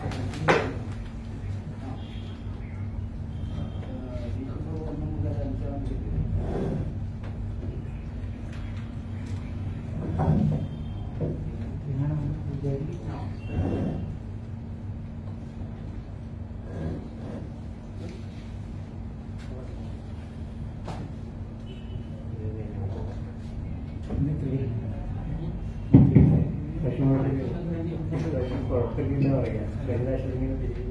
കുഴപ്പമില്ല പറയാം കൈലാശം ഇങ്ങനെ തിരിച്ചു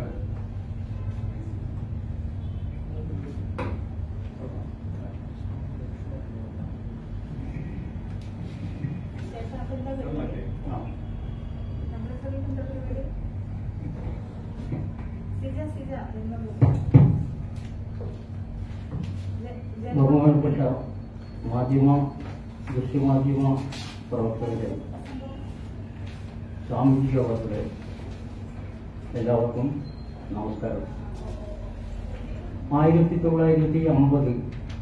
ആ ബഹുമാനപ്പെട്ട മാധ്യമ ദൃശ്യമാധ്യമ പ്രവർത്തകരെ സാമൂഹിക വർഗരെ എല്ലാവർക്കും നമസ്കാരം ആയിരത്തി തൊള്ളായിരത്തി അമ്പത്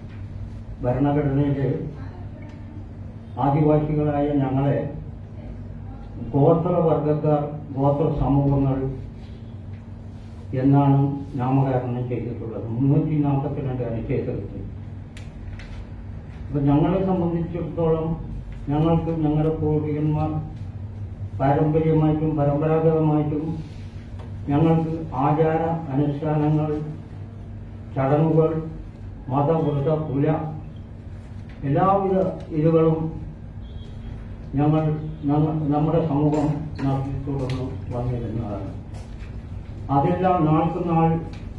ഭരണഘടനയിലെ ആദിവാസികളായ ഞങ്ങളെ ഗോത്രവർഗക്കാർ ഗോത്ര സമൂഹങ്ങൾ എന്നാണ് നാമകരണം ചെയ്തിട്ടുള്ളത് മുന്നൂറ്റി നാൽപ്പത്തിരണ്ട് അനുച്ഛേദത്തിൽ അപ്പൊ ഞങ്ങളെ സംബന്ധിച്ചിടത്തോളം ഞങ്ങൾക്ക് ഞങ്ങളുടെ പൂർവികന്മാർ പാരമ്പര്യമായിട്ടും പരമ്പരാഗതമായിട്ടും ഞങ്ങൾക്ക് ആചാര അനുഷ്ഠാനങ്ങൾ ചടങ്ങുകൾ മതവൃത കുല എല്ലാവിധ ഇതുകളും ഞങ്ങൾ ഞങ്ങ- നമ്മുടെ സമൂഹം നടത്തി തുടർന്ന് വന്നിരുന്നതാണ് അതെല്ലാം നാൾക്ക് നാൾ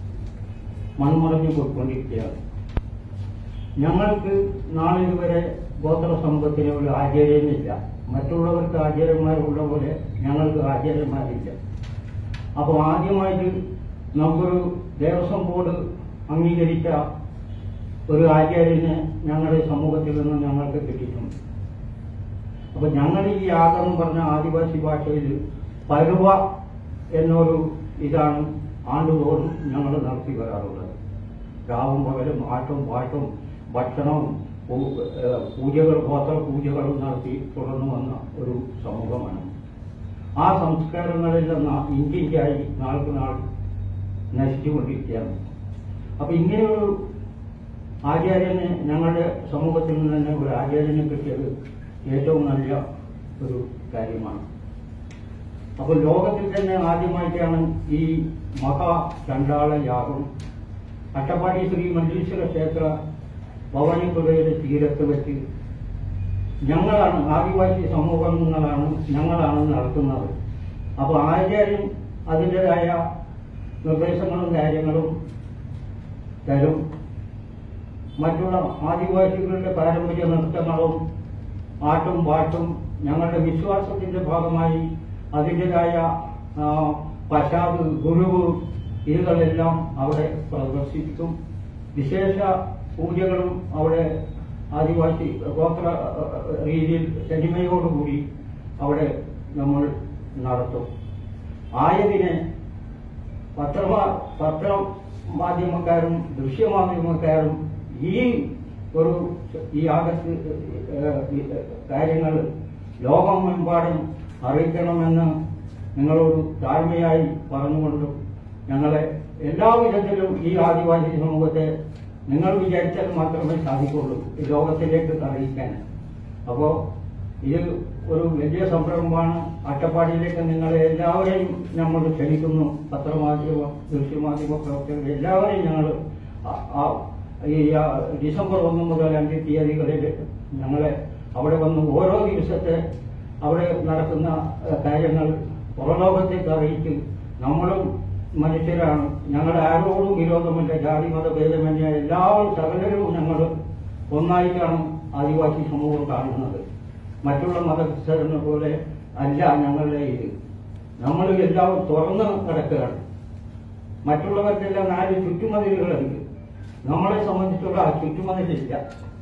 മൺമറഞ്ഞു പോയിക്കൊണ്ടിരിക്കുകയാണ് ഞങ്ങൾക്ക് നാളിതുവരെ ഗോത്ര സമൂഹത്തിന് ഒരു ആചാര്യനില്ല മറ്റുള്ളവർക്ക് ആചാര്യന്മാരുള്ള പോലെ ഞങ്ങൾക്ക് ആചാര്യന്മാരില്ല അപ്പോൾ ആദ്യമായിട്ട് നമുക്കൊരു ദേവസ്വം ബോർഡ് അംഗീകരിച്ച ഒരു ആചാര്യനെ ഞങ്ങളുടെ സമൂഹത്തിൽ നിന്ന് ഞങ്ങൾക്ക് കിട്ടിയിട്ടുണ്ട് അപ്പൊ ഞങ്ങൾ ഈ യാഗം എന്ന് പറഞ്ഞ ആദിവാസി ഭാഷയിൽ പരുവ എന്നൊരു ഇതാണ് ആണ്ടുതോറും ഞങ്ങൾ നടത്തി വരാറുള്ളത് രാവും പകലും ആട്ടും പാട്ടും ഭക്ഷണവും പൂ- ഏഹ് പൂജകൾ ഗോത്ര പൂജകളും നടത്തി തുടർന്നു വന്ന ഒരു സമൂഹമാണ് ആ സംസ്കാരങ്ങളെല്ലാം നാ- ഇന്ത്യയ്ക്കായി നാൾക്ക് നാൾ നശിച്ചുകൊണ്ടിരിക്കുകയാണ് അപ്പൊ ഇങ്ങനെയൊരു ആചാര്യനെ ഞങ്ങളുടെ സമൂഹത്തിൽ നിന്ന് തന്നെ ഒരു ആചാര്യനെ കിട്ടിയത് ഏറ്റവും നല്ല ഒരു കാര്യമാണ് അപ്പോൾ ലോകത്തിൽ തന്നെ ആദ്യമായിട്ടാണ് ഈ മഹാ ചണ്ടാള യാഗം അട്ടപ്പാടി ശ്രീ മല്ലീശ്വര ക്ഷേത്ര ഭവാനിപ്പുഴയുടെ തീരത്ത് വെച്ച് ഞങ്ങളാണ് ആദിവാസി സമൂഹങ്ങളാണ് ഞങ്ങളാണ് നടത്തുന്നത് അപ്പോൾ ആചാര്യൻ അതിൻ്റെതായ നിർദ്ദേശങ്ങളും കാര്യങ്ങളും തരും മറ്റുള്ള ആദിവാസികളുടെ പാരമ്പര്യ നൃത്തങ്ങളും ആട്ടും പാട്ടും ഞങ്ങളുടെ വിശ്വാസത്തിന്റെ ഭാഗമായി അതിൻ്റെതായ ആ, പശാദ് ഗുരുവ് ഇതുകളെല്ലാം അവിടെ പ്രദർശിപ്പിക്കും വിശേഷ പൂജകളും അവിടെ ആദിവാസി ഗോത്ര ആ, രീതിയിൽ തനിമയോടുകൂടി അവിടെ നമ്മൾ നടത്തും ആയതിനെ പത്രമാ പത്ര മാധ്യമക്കാരും ദൃശ്യമാധ്യമക്കാരും ഈ ഒരു ഈ ആഗസ്റ്റ് കാര്യങ്ങൾ ലോകമെമ്പാടും അറിയിക്കണമെന്ന് നിങ്ങളോട് താഴ്മയായി പറഞ്ഞുകൊണ്ടും ഞങ്ങളെ എല്ലാവിധത്തിലും ഈ ആദിവാസി സമൂഹത്തെ നിങ്ങൾ വിചാരിച്ചാൽ മാത്രമേ സാധിക്കുള്ളൂ ഈ ലോകത്തിലേക്ക് അറിയിക്കാൻ അപ്പോ ഇത് ഒരു വലിയ സംരംഭമാണ് അട്ടപ്പാടിയിലേക്ക് നിങ്ങളെ എല്ലാവരെയും നമ്മൾ ക്ഷണിക്കുന്നു പത്രമാധ്യമ ദൃശ്യമാധ്യമ പ്രവർത്തകർ എല്ലാവരെയും ഞങ്ങൾ ആ- ആ- ഈ ആ ഡിസംബർ ഒന്ന് മുതൽ അഞ്ച് തീയതികളിൽ ഞങ്ങളെ അവിടെ വന്ന് ഓരോ ദിവസത്തെ അവിടെ നടക്കുന്ന ഏഹ്, കാര്യങ്ങൾ പുറലോകത്തേക്ക് അറിയിച്ച് നമ്മളും മനുഷ്യരാണ് ഞങ്ങൾ ആരോടും വിരോധമില്ല ജാതി മത ഭേദമന്യ എല്ലാവരും സകലരും ഞങ്ങൾ ഒന്നായിട്ടാണ് ആദിവാസി സമൂഹം കാണുന്നത് മറ്റുള്ള മതസ്ഥരെന്ന പോലെ അല്ല ഞങ്ങളുടെ ഇത് നമ്മൾ എല്ലാവരും തുറന്ന് കിടക്കുകയാണ് മറ്റുള്ളവർക്കെല്ലാം നാല് ചുറ്റുമതിലുകളുണ്ട് നമ്മളെ സംബന്ധിച്ചുള്ള ആ ചുറ്റുമതിലില്ല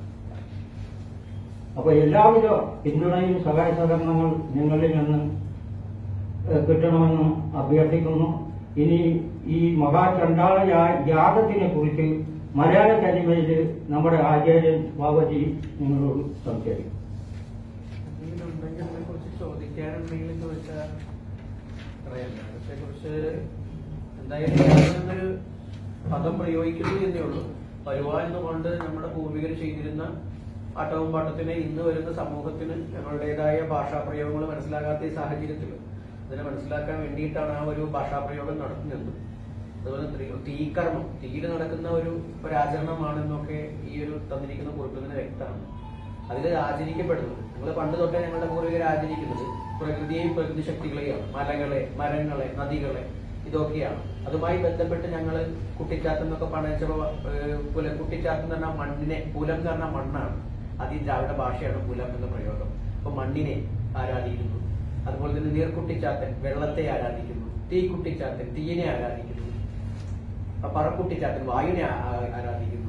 അപ്പൊ എല്ലാവിധ പിന്തുണയും സഹായ സഹകരണങ്ങൾ നിങ്ങളിൽ നിന്ന് ഏഹ്, കിട്ടണമെന്ന് അഭ്യർത്ഥിക്കുന്നു ഇനി ഈ മഹാചണ്ടാള യാ- യാഗത്തിനെ കുറിച്ച് മലയാള തനിമയിൽ നമ്മുടെ ആചാര്യൻ ബാബജി നിങ്ങളോട് സംസാരിക്കും എന്തെങ്കിലും ഉണ്ടെങ്കിൽ അതിനെക്കുറിച്ച് ചോദിക്കാനുണ്ടെങ്കിൽ ചോദിച്ചാൽ പറയാൻ അതത്തെ കുറിച്ച് എന്തായാലും യാഗം എന്നൊരു പദം പ്രയോഗിക്കുന്നു എന്നേ ഉള്ളൂ പരുവ എന്നുകൊണ്ട് നമ്മുടെ പൂർവികർ ചെയ്തിരുന്ന ആട്ടവും പാട്ടത്തിന് ഇന്ന് വരുന്ന സമൂഹത്തിന് ഞങ്ങളുടേതായ ഭാഷാപ്രയോഗങ്ങൾ മനസ്സിലാകാത്ത ഈ സാഹചര്യത്തിൽ അതിനെ മനസ്സിലാക്കാൻ വേണ്ടിയിട്ടാണ് ആ ഒരു ഭാഷാപ്രയോഗം നടത്തുന്നത് അതുപോലെ ത്രി- തീകർമ്മം തീയിൽ നടക്കുന്ന ഒരു ഒരാചരണമാണെന്നൊക്കെ ഈ ഒരു തന്നിരിക്കുന്ന കുറിപ്പിൽ നിന്ന് വ്യക്തമാണ് അതിൽ ആചരിക്കപ്പെടുന്നത് ഞങ്ങൾ പണ്ട് തൊട്ടേ ഞങ്ങളുടെ പൂർവികർ ആചരിക്കുന്നത് പ്രകൃതിയെയും പ്രകൃതി ശക്തികളെയാണ് മലകളെ മരങ്ങളെ നദികളെ ഇതൊക്കെയാണ് അതുമായി ബന്ധപ്പെട്ട് ഞങ്ങൾ കുട്ടിച്ചാത്തം എന്നൊക്കെ പറഞ്ഞപ്പോ പുല കുട്ടിച്ചാത്തം എന്ന് പറഞ്ഞാൽ മണ്ണിനെ പുലം എന്ന് പറഞ്ഞാൽ മണ്ണാണ് അതി ദ്രാവിഡ ഭാഷയാണ് പുലം എന്ന പ്രയോഗം അപ്പൊ മണ്ണിനെ ആരാധിക്കുന്നു അതുപോലെ തന്നെ നീർക്കുട്ടിച്ചാത്തൻ വെള്ളത്തെ ആരാധിക്കുന്നു തീക്കുട്ടിച്ചാത്തൻ തീയിനെ ആരാധിക്കുന്നു പറക്കുട്ടിച്ചാത്തൻ വായുവിനെ ആ- ആ- ആരാധിക്കുന്നു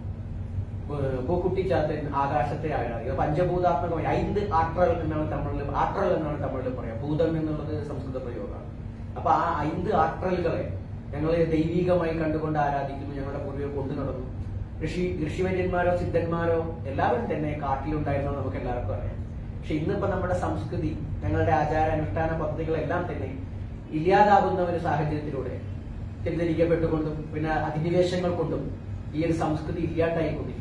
ഏഹ് പൂക്കുട്ടിച്ചാത്തൻ ആകാശത്തെ ആരാധിക്കുക പഞ്ചഭൂതാത്മകമായി ഐന്ത് ആട്രൽ എന്നാണ് തമിഴിൽ ആട്രൽ എന്നാണ് തമിഴിൽ പറയാം ഭൂതം എന്നുള്ളത് സംസ്കൃത പ്രയോഗമാണ് അപ്പൊ ആ ഐന്ത് ആട്രലുകളെ ഞങ്ങൾ ദൈവികമായി കണ്ടുകൊണ്ട് ആരാധിക്കുന്നു ഞങ്ങളുടെ പൂർവികർ കൊണ്ടു നടന്നു ഋഷി ഋഷിവര്യന്മാരോ സിദ്ധന്മാരോ എല്ലാവരും തന്നെ കാട്ടിലുണ്ടായിരുന്നത് നമുക്ക് എല്ലാവർക്കും അറിയാം പക്ഷെ ഇന്നിപ്പോ നമ്മുടെ സംസ്കൃതി ഞങ്ങളുടെ ആചാര അനുഷ്ഠാന പദ്ധതികളെല്ലാം തന്നെ ഇല്ലാതാകുന്ന ഒരു സാഹചര്യത്തിലൂടെ തെറ്റിദ്ധരിക്കപ്പെട്ടുകൊണ്ടും പിന്നെ അധിനിവേശങ്ങൾ കൊണ്ടും ഈ ഒരു സംസ്കൃതി ഇല്ലാണ്ടായിക്കൊണ്ടിരിക്കുക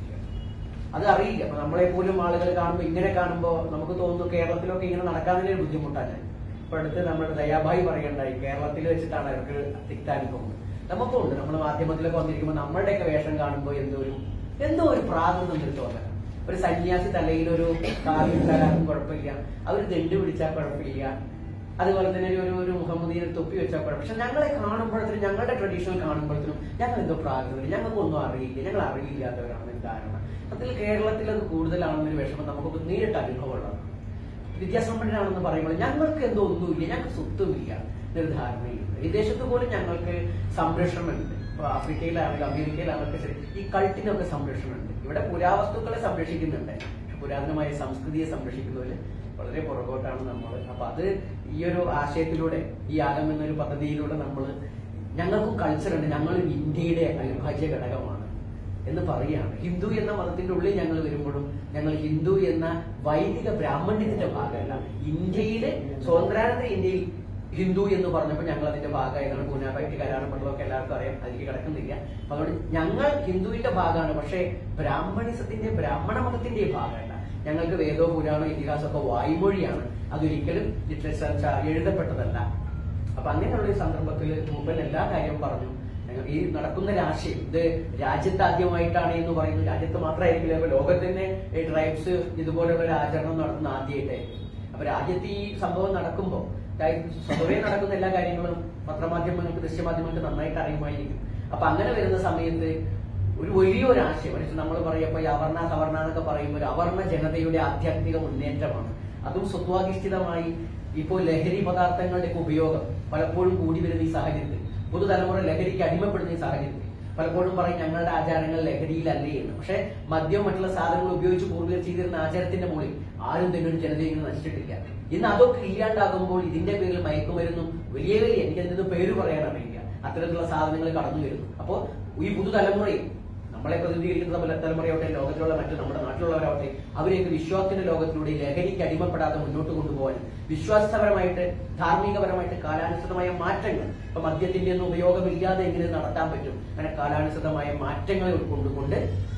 അത് അറിയില്ല അപ്പൊ നമ്മളെ പോലും ആളുകൾ കാണുമ്പോൾ ഇങ്ങനെ കാണുമ്പോൾ നമുക്ക് തോന്നുന്നു കേരളത്തിലൊക്കെ ഇങ്ങനെ നടക്കാതിന്റെ ഒരു ബുദ്ധിമുട്ടാണ് ഇപ്പൊ അടുത്ത് നമ്മുടെ ദയാഭായി പറയണ്ടായി കേരളത്തിൽ വെച്ചിട്ടാണ് അവർക്ക് തിക്താനുഭവം നമുക്കും ഉണ്ട് നമ്മൾ മാധ്യമത്തിലൊക്കെ വന്നിരിക്കുമ്പോൾ നമ്മളുടെയൊക്കെ വേഷം കാണുമ്പോൾ എന്തോ ഒരു എന്തോ ഒരു പ്രാകൃതം ഒരു തോന്നൽ ഒരു സന്യാസി തലയിൽ ഒരു കാലിട്ടാലും കുഴപ്പമില്ല അവർ ദണ്ട് പിടിച്ചാൽ കുഴപ്പമില്ല അതുപോലെ തന്നെ ഒരു ഒരു- ഒരു മുഹമ്മദീനെ തൊപ്പി വെച്ചാൽ കുഴപ്പം പക്ഷെ ഞങ്ങളെ കാണുമ്പോഴത്തേനും ഞങ്ങളുടെ ട്രഡീഷണൽ കാണുമ്പോഴത്തേനും ഞങ്ങൾ എന്തോ പ്രാകൃതം ഞങ്ങൾക്കൊന്നും അറിയില്ല ഞങ്ങൾ അറിവില്ലാത്തവരാണ് കാരണം അതിൽ കേരളത്തിൽ അത് കൂടുതലാണെന്നൊരു വിഷമം നമുക്ക് നേരിട്ട് അനുഭവമുള്ളതാണ് വിദ്യാസമ്പന്നരാണെന്ന് പറയുമ്പോൾ ഞങ്ങൾക്ക് എന്തോ ഒന്നുമില്ല ഞങ്ങൾക്ക് സ്വത്തുമില്ല നിർദ്ധാരണയില്ല വിദേശത്ത് പോലും ഞങ്ങൾക്ക് സംരക്ഷണമുണ്ട് ഇപ്പൊ ആഫ്രിക്കയിലാണെങ്കിലും അമേരിക്കയിലാണെങ്കിലും ശരി ഈ കൾട്ടിനൊക്കെ സംരക്ഷണമുണ്ട് ഇവിടെ പുരാവസ്തുക്കളെ സംരക്ഷിക്കുന്നുണ്ട് പക്ഷെ പുരാതനമായ സംസ്കൃതിയെ സംരക്ഷിക്കുന്നതിൽ വളരെ പുറകോട്ടാണ് നമ്മൾ അപ്പൊ അത് ഈ ഒരു ആശയത്തിലൂടെ ഈ യാഗം എന്നൊരു പദ്ധതിയിലൂടെ നമ്മൾ ഞങ്ങൾക്കും കൾച്ചറുണ്ട് ഞങ്ങളും ഇന്ത്യയുടെ അവിഭാജ്യ ഘടകമാണ് എന്ന് പറയുകയാണ് ഹിന്ദു എന്ന മതത്തിന്റെ ഉള്ളിൽ ഞങ്ങൾ വരുമ്പോഴും ഞങ്ങൾ ഹിന്ദു എന്ന വൈദിക ബ്രാഹ്മണ്യത്തിന്റെ ഭാഗമല്ല ഇന്ത്യയിലെ സ്വതന്ത്രാനന്തര ഇന്ത്യയിൽ ഹിന്ദു എന്ന് പറഞ്ഞപ്പോൾ ഞങ്ങൾ അതിന്റെ ഭാഗമായതാണ് പൂനാബൈറ്റ് കരാറ് മണ്ഡലമൊക്കെ എല്ലാവർക്കും അറിയാം അതിലേക്ക് കിടക്കുന്നില്ല അപ്പൊ അതുകൊണ്ട് ഞങ്ങൾ ഹിന്ദുവിന്റെ ഭാഗമാണ് പക്ഷേ ബ്രാഹ്മണിസത്തിന്റെ ബ്രാഹ്മണ മതത്തിന്റെ ഭാഗമല്ല ഞങ്ങൾക്ക് വേദോ പുരാണോ ഇതിഹാസമൊക്കെ വായ്മൊഴിയാണ് അതൊരിക്കലും ലിറ്ററേച്ചർ എഴുതപ്പെട്ടതല്ല അപ്പൊ അങ്ങനെയുള്ള ഒരു സന്ദർഭത്തിൽ മൂപ്പൻ എല്ലാ കാര്യവും പറഞ്ഞു ഞങ്ങൾ ഈ നടക്കുന്ന രാഷ്ട്രീയം ഇത് രാജ്യത്ത് ആദ്യമായിട്ടാണ് എന്ന് പറയുന്നത് രാജ്യത്ത് മാത്രമായിരിക്കില്ല ഇപ്പൊ ലോകത്ത് തന്നെ ഈ ട്രൈബ്സ് ഇതുപോലുള്ള ഒരു ആചരണം നടത്തുന്ന ആദ്യമായിട്ടായിരിക്കും അപ്പൊ രാജ്യത്ത് ഈ സംഭവം നടക്കുമ്പോൾ സ്വതവേ നടക്കുന്ന എല്ലാ കാര്യങ്ങളും പത്രമാധ്യമങ്ങൾക്ക് ദൃശ്യമാധ്യമങ്ങൾക്ക് നന്നായിട്ട് അറിയുമായിരിക്കും അപ്പൊ അങ്ങനെ വരുന്ന സമയത്ത് ഒരു വലിയൊരു ആശയം പക്ഷെ നമ്മൾ പറയപ്പോ ഈ അവർണ സവർണ എന്നൊക്കെ പറയുമ്പോൾ ഒരു അവർണ ജനതയുടെ ആധ്യാത്മിക മുന്നേറ്റമാണ് അതും സ്വത്വാധിഷ്ഠിതമായി ഇപ്പോൾ ലഹരി പദാർത്ഥങ്ങളുടെ ഉപയോഗം പലപ്പോഴും കൂടി വരുന്ന ഈ സാഹചര്യത്തിൽ പുതുതലമുറ ലഹരിക്ക് അടിമപ്പെടുന്ന ഈ സാഹചര്യത്തിൽ പലപ്പോഴും പറയും ഞങ്ങളുടെ ആചാരങ്ങൾ ലഹരിയിലല്ലേ എന്ന് പക്ഷെ മദ്യം മറ്റുള്ള സാധനങ്ങൾ ഉപയോഗിച്ച് പൂർവികർ ചെയ്തിരുന്ന ആചാരത്തിന്റെ മുകളിൽ ആരും തന്നെ ഒരു ജനതയെ ഇങ്ങനെ നശിച്ചിട്ടില്ല ഇന്ന് അതൊക്കെ ഇല്ലാണ്ടാകുമ്പോൾ ഇതിന്റെ പേരിൽ മയക്കുമരുന്നും വലിയ വലിയ എനിക്ക് അതിന്റെ പേര് പറയാൻ അറിയില്ല അത്തരത്തിലുള്ള സാധനങ്ങൾ കടന്നു വരുന്നു അപ്പോ ഈ പുതുതലമുറയിൽ നമ്മളെ പ്രതിനിധീകരിക്കുന്ന പല തലമുറയാവട്ടെ ലോകത്തിലുള്ള മറ്റു നമ്മുടെ നാട്ടിലുള്ളവരാവട്ടെ അവരെയൊക്കെ വിശ്വാസത്തിന്റെ ലോകത്തിലൂടെ ലഹരിക്ക് അടിമപ്പെടാതെ മുന്നോട്ട് കൊണ്ടുപോകാൻ വിശ്വാസപരമായിട്ട് ധാർമ്മികപരമായിട്ട് കാലാനുസൃതമായ മാറ്റങ്ങൾ ഇപ്പൊ മദ്യത്തിന്റെ ഒന്നും ഉപയോഗമില്ലാതെ എങ്ങനെ നടത്താൻ പറ്റും അങ്ങനെ കാലാനുസൃതമായ മാറ്റങ്ങൾ കൊണ്ടുകൊണ്ട്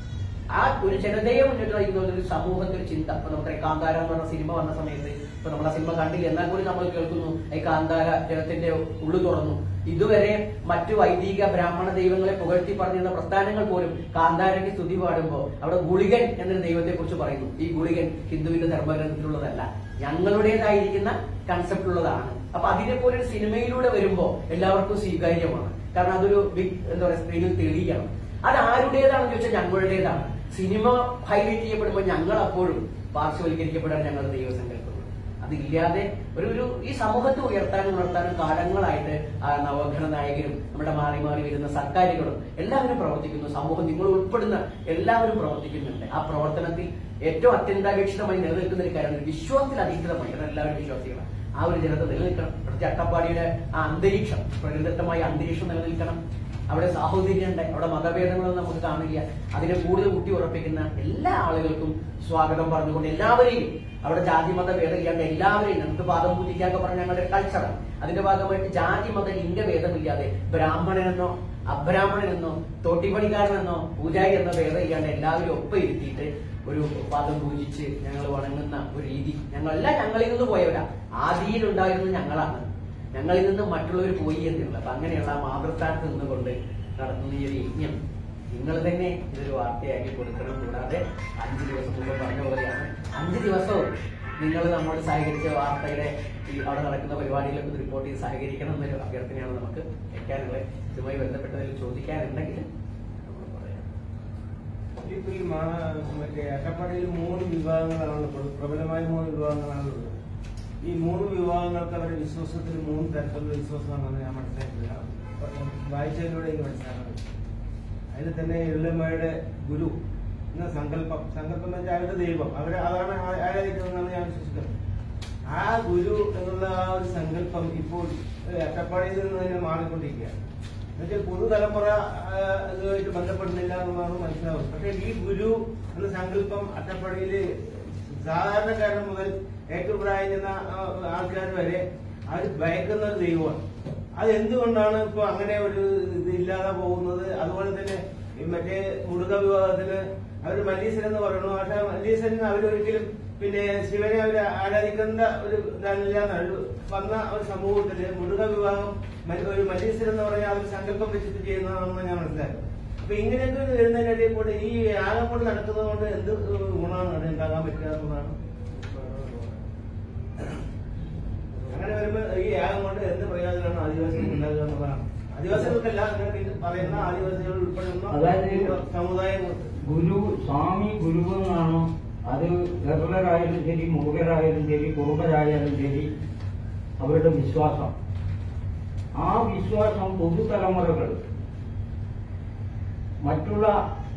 ആ ഒരു ജനതയെ മുന്നിട്ട് നയിക്കുന്ന ഒരു സമൂഹത്തിൽ ചിന്ത ഇപ്പൊ നമ്മുടെ കാന്താര എന്ന് പറഞ്ഞ സിനിമ വന്ന സമയത്ത് ഇപ്പൊ നമ്മൾ ആ സിനിമ കണ്ടില്ല എന്നാൽ കൂടി നമ്മൾ കേൾക്കുന്നു ഈ കാന്താര ജനത്തിന്റെ ഉള്ളു തുറന്നു ഇതുവരെ മറ്റു വൈദിക ബ്രാഹ്മണ ദൈവങ്ങളെ പുകഴ്ത്തി പറഞ്ഞിരുന്ന പ്രസ്ഥാനങ്ങൾ പോലും കാന്താരയ്ക്ക് സ്തുതി പാടുമ്പോൾ അവിടെ ഗുളികൻ എന്നൊരു ദൈവത്തെ കുറിച്ച് പറയുന്നു ഈ ഗുളികൻ ഹിന്ദുവിന്റെ ധർമ്മഗ്രന്ഥത്തിലുള്ളതല്ല ഞങ്ങളുടേതായിരിക്കുന്ന കൺസെപ്റ്റ് ഉള്ളതാണ് അപ്പൊ അതിനെ പോലെ ഒരു സിനിമയിലൂടെ വരുമ്പോൾ എല്ലാവർക്കും സ്വീകാര്യമാണ് കാരണം അതൊരു ബിഗ് എന്താ പറയുക സ്ക്രീനിൽ തെളിയിക്കണം അത് ആരുടേതാണെന്ന് ചോദിച്ചാൽ ഞങ്ങളുടേതാണ് സിനിമ ഹൈലൈറ്റ് ചെയ്യപ്പെടുമ്പോൾ ഞങ്ങൾ അപ്പോഴും പാർശ്വവൽക്കരിക്കപ്പെടാൻ ഞങ്ങളുടെ ദൈവസങ്കല്പങ്ങൾ അതില്ലാതെ ഒരു ഒരു ഈ സമൂഹത്തെ ഉയർത്താനും ഉണർത്താനും കാലങ്ങളായിട്ട് ആ നവഗ്രഹ നായകരും നമ്മുടെ മാറി മാറി വരുന്ന സർക്കാരുകളും എല്ലാവരും പ്രവർത്തിക്കുന്നു സമൂഹം നിങ്ങൾ ഉൾപ്പെടുന്ന എല്ലാവരും പ്രവർത്തിക്കുന്നുണ്ട് ആ പ്രവർത്തനത്തിൽ ഏറ്റവും അത്യന്താപേക്ഷിതമായി നിലനിൽക്കുന്ന ഒരു കാര്യമാണ് വിശ്വാസത്തിൽ അധിഷ്ഠിതമായി കാരണം എല്ലാവരും വിശ്വാസികളാണ് ആ ഒരു ജനത നിലനിൽക്കണം പ്രത്യേക അട്ടപ്പാടിയുടെ ആ അന്തരീക്ഷം പ്രകൃതിദത്തമായ അന്തരീക്ഷം നിലനിൽക്കണം അവിടെ സാഹോദര്യമുണ്ട് അവിടെ മതഭേദങ്ങളൊന്നും നമുക്ക് കാണില്ല അതിനെ കൂടുതൽ ഊട്ടി ഉറപ്പിക്കുന്ന എല്ലാ ആളുകൾക്കും സ്വാഗതം പറഞ്ഞുകൊണ്ട് എല്ലാവരെയും അവിടെ ജാതി മത ഭേദം ഇല്ലാണ്ട് എല്ലാവരെയും നമുക്ക് പാദം പൂജിക്കാന്നൊക്കെ പറഞ്ഞ ഞങ്ങളുടെ കൾച്ചറാണ് അതിന്റെ ഭാഗമായിട്ട് ജാതി മത ലിംഗഭേദമില്ലാതെ ബ്രാഹ്മണനെന്നോ അബ്രാഹ്മണനെന്നോ തോട്ടിപ്പണിക്കാരനെന്നോ പൂജാരി എന്നോ ഭേദം ഇല്ലാണ്ട് എല്ലാവരും ഒപ്പം ഇരുത്തിയിട്ട് ഒരു പാദം പൂജിച്ച് ഞങ്ങൾ വണങ്ങുന്ന ഒരു രീതി ഞങ്ങളെല്ലാം ഞങ്ങളിൽ നിന്ന് പോയവരാ ആദിയിലുണ്ടായിരുന്നത് ഞങ്ങളാണ് ഞങ്ങളിൽ നിന്ന് മറ്റുള്ളവർ പോയി എന്നുള്ളത് അപ്പൊ അങ്ങനെയുള്ള ആ മാതൃസ്ഥാനത്ത് നിന്നുകൊണ്ട് നടത്തുന്ന ഈ ഒരു യജ്ഞം നിങ്ങൾ തന്നെ ഇതൊരു വാർത്തയാക്കി കൊടുക്കണം കൂടാതെ അഞ്ച് ദിവസം മുമ്പ് പറഞ്ഞ പോലെയാണ് അഞ്ച് ദിവസവും നിങ്ങൾ നമ്മോട് സഹകരിച്ച വാർത്തയുടെ ഈ അവിടെ നടക്കുന്ന പരിപാടികളൊക്കെ റിപ്പോർട്ട് ചെയ്ത് സഹകരിക്കണം എന്നൊരു അഭ്യർത്ഥനയാണ് നമുക്ക് വെക്കാനുള്ളത് ഇതുമായി ബന്ധപ്പെട്ടതിൽ ചോദിക്കാനുണ്ടെങ്കിൽ നമ്മൾ പറയാം ഇപ്പൊ ഈ മാ- മറ്റേ അട്ടപ്പാടിയിൽ മൂന്ന് വിഭാഗങ്ങളാണ് പ്ര- പ്രബലമായ മൂന്ന് വിഭാഗങ്ങളാണുള്ളത് ഈ മൂന്ന് വിഭാഗങ്ങൾക്ക് അവരുടെ വിശ്വാസത്തിൽ മൂന്ന് തരത്തിലുള്ള വിശ്വാസമാണെന്ന് ഞാൻ മനസ്സിലാക്കില്ല വായിച്ചതിലൂടെ എനിക്ക് മനസ്സിലാക്കാൻ പറ്റും അതിൽ തന്നെ എള്ളമ്മയുടെ ഗുരു എന്ന സങ്കല്പം സങ്കല്പം എന്ന് വെച്ചാൽ അവരുടെ ദൈവം അവരെ അതാണ് ആ- ആരാധിക്കുന്നതെന്നാണ് ഞാൻ വിശ്വസിക്കുന്നത് ആ ഗുരു എന്നുള്ള ആ ഒരു സങ്കല്പം ഇപ്പോൾ ഏഹ്, അട്ടപ്പാടിയിൽ നിന്ന് തന്നെ മാറിക്കൊണ്ടിരിക്കുകയാണ് എന്നുവെച്ചാൽ പുതുതലമുറ ആ, ഇതുമായിട്ട് ബന്ധപ്പെടുന്നില്ല എന്നുള്ളതാണ് മനസ്സിലാവുന്നത് പക്ഷേ ഈ ഗുരു എന്ന സങ്കല്പം അട്ടപ്പാടിയില് സാധാരണക്കാരൻ മുതൽ ഏറ്റവും പ്രായം ചെന്ന ആൾക്കാർ വരെ അവർ ഭയക്കുന്ന ഒരു ദൈവമാണ് അത് എന്തുകൊണ്ടാണ് ഇപ്പൊ അങ്ങനെ ഒരു ഇത് ഇല്ലാതെ പോകുന്നത് അതുപോലെ തന്നെ ഈ മറ്റേ മുരുക വിവാഹത്തിന് അവർ മല്ലീശ്വരൻ എന്ന് പറയുന്നു പക്ഷെ മല്ലീശ്വരൻ അവരൊരിക്കലും പിന്നെ ശിവനെ അവർ ആരാധിക്കേണ്ട ഒരു ഇതല്ല ഒരു വന്ന ഒരു സമൂഹത്തില് മുരുക വിവാഹം മ- ഒരു മല്ലീശ്വരൻ എന്ന് പറഞ്ഞാൽ അവർ സങ്കല്പം വെച്ചിട്ട് ചെയ്യുന്നതാണെന്ന് ഞാൻ മനസ്സിലാക്കി അപ്പൊ ഇങ്ങനെയൊക്കെ വരുന്നതിനിടയിൽ കൂടെ ഈ യാഗം കൊണ്ട് നടക്കുന്നത് കൊണ്ട് എന്ത് ഗുണമാണ് അത് ഉണ്ടാകാൻ പറ്റുക എന്നുള്ളതാണ് അങ്ങനെ വരുമ്പോ ഈ യാഗം കൊണ്ട് എന്ത് പ്രയോജനമാണ് ആദിവാസികൾക്ക് ഉണ്ടാകുക എന്നുള്ളതാണ് ആദിവാസികൾക്കല്ല അങ്ങനെ ഇത് പറയുന്ന ആദിവാസികൾ ഉൾപ്പെടുന്ന അതായത് സമുദായം ഗുരു സ്വാമി ഗുരു എന്നാണ് അത് ഗർഭരായാലും ശരി മുറുകരായാലും ശരി കുറുബരായാലും ശരി അവരുടെ വിശ്വാസം ആ വിശ്വാസം പുതുതലമുറകൾ മറ്റുള്ള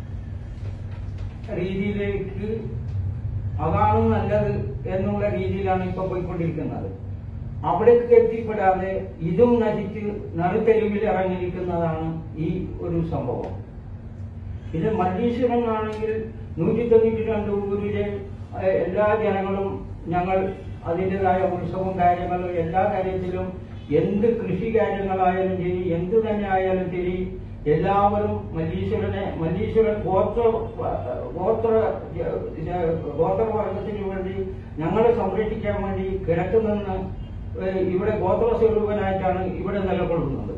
രീതിയിലേക്ക് അതാണ് നല്ലത് എന്നുള്ള രീതിയിലാണ് ഇപ്പൊ പോയിക്കൊണ്ടിരിക്കുന്നത് അവിടേക്ക് എത്തിപ്പെടാതെ ഇതും നശിച്ച് നടുത്തെരുവിൽ ഇറങ്ങിയിരിക്കുന്നതാണ് ഈ ഒരു സംഭവം ഇത് മല്ലീശ്വരനാണെങ്കിൽ നൂറ്റി തൊണ്ണൂറ്റി രണ്ട് ഊരിലെ ഏഹ്, എല്ലാ ജനങ്ങളും ഞങ്ങൾ അതിൻ്റെതായ ഉത്സവം കാര്യങ്ങളും എല്ലാ കാര്യത്തിലും എന്ത് കൃഷി കാര്യങ്ങളായാലും ശരി എന്ത് തന്നെ ആയാലും ശരി എല്ലാവരും മല്ലീശ്വരനെ മല്ലീശ്വരൻ ഗോത്ര ഗോത്ര ഗോത്രവർഗത്തിന് വേണ്ടി ഞങ്ങളെ സംരക്ഷിക്കാൻ വേണ്ടി കിഴക്കുനിന്ന് ഏഹ്, ഇവിടെ ഗോത്ര സ്വരൂപനായിട്ടാണ് ഇവിടെ നിലകൊള്ളുന്നത്